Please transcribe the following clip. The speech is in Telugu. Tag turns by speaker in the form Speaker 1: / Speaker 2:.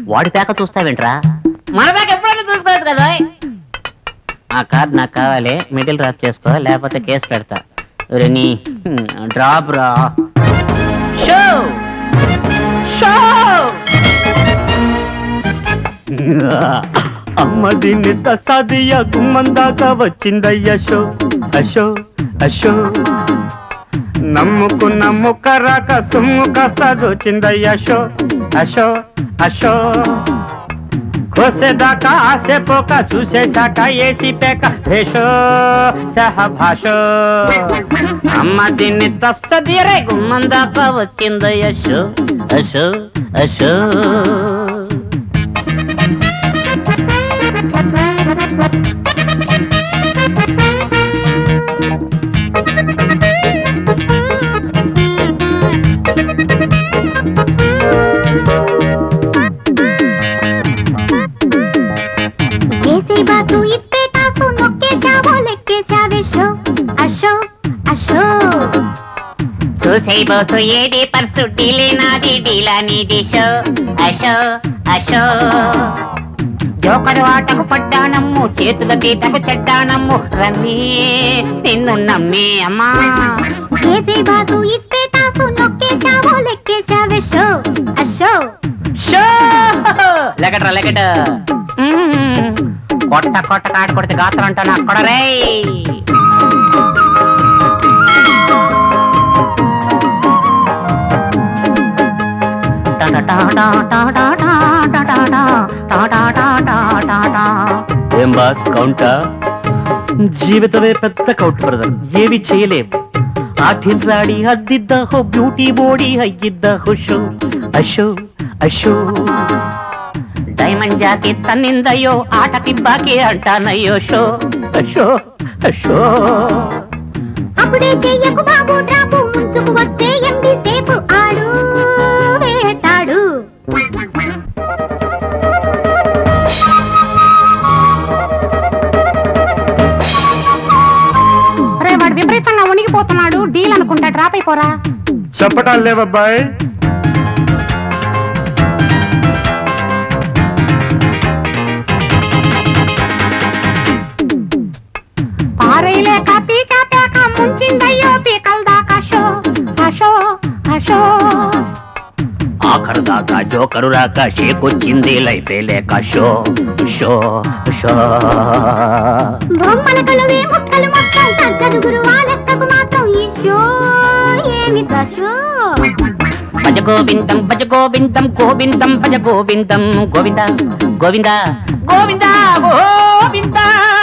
Speaker 1: వాడి పేక చూస్తావేంట్రా
Speaker 2: మన బ్యాగ్ ఎప్పుడైనా చూసుకోవచ్చు కదా
Speaker 1: ఆ కార్డ్ నాకు కావాలి మిడిల్ డ్రాప్ చేసుకో లేకపోతే కేసు పెడతా ఒరే నీ డ్రాప్ రా షో షో అమ్మ దీన్ని తసాదియ గుమ్మందాకా వచ్చిందయ్య షో అషో అషో నమ్ముకున్న ముక్క రాక సొమ్ము కాస్త దోచిందయ్య షో అషో అషో కోసేదాకా ఆసేపోక చూసేశాక ఏసి పేక భేషో సహభాషో అమ్మ దీన్ని తస్తదీరే గుమ్మం దాకా వచ్చింది అశో అశో అశో
Speaker 3: కేసే బాసు ఇస్పేటాసు నొక్కేశావో లెక్కేశావే షో అషో అషో
Speaker 2: చూసే బోసు ఏడి పర్సు డీలే నాది డీలా నీది షో అషో అషో జోకడు ఆటకు పడ్డానమ్ము చేతుల తీటకు చెడ్డానమ్ము రమ్మి నిన్ను నమ్మి అమ్మా
Speaker 3: కేసే బాసు ఇస్పేటాసు నొక్కేశావో లెక్కేశావే షో అషో
Speaker 1: షో లెగట్రా లెగట కొట్ట కొట్ట కాట కొడితే గాత్రం అంటాను అక్కడ రే ఏం బాస్ కౌంటా జీవితమే పెద్ద కౌంట్ బ్రదర్ ఏవి చేయలేం ఆఠిన్రాడి ಹದ್ದಿದ್ದ ಹೋ ಬ್ಯೂಟಿ ಬೋಡಿ ಹಯ್ಯಿದ್ದ ಹುಷು ಅಶೋ ಅಶೋ ಡೈಮಂಡ್ ಜಾತಿ ತನ್ನಿಂದಯ್ಯೋ ಆಟ ತಿಬ್ಬಾಕಿ ಅಂಟಾನಯ್ಯೋ ಶೋ ಅಶೋ ಅಶೋ
Speaker 3: అప్పుడే చెయ్యకు బాబు డ్రాపు ముంచుకు వస్తే ఎండి సేపు ఆడు వేటాడు
Speaker 4: రే వాడు విపరీతంగా ఉనిగిపోతున్నాడు డీల్ అనుకుంటా డ్రాప్ అయిపోరా
Speaker 5: చెప్పటాలు లేవబ్బాయ్
Speaker 4: పారేయలేక పీక పేక ముంచిందయ్యో పీకల దాకా షో అషో అషో
Speaker 1: ఆఖరు దాకా జోకరు రాక షేకొచ్చింది లైఫే లేక షో షో షో
Speaker 3: బొమ్మల కలువే ముక్కలు మొత్తం తగ్గదు గురువా లెక్కకు మాత్రం ఈ షో ఏమి షో
Speaker 1: భజ గోవిందం భజ గోవిందం గోవిందం భజ గోవిందం గోవింద గోవింద గోవింద గోవింద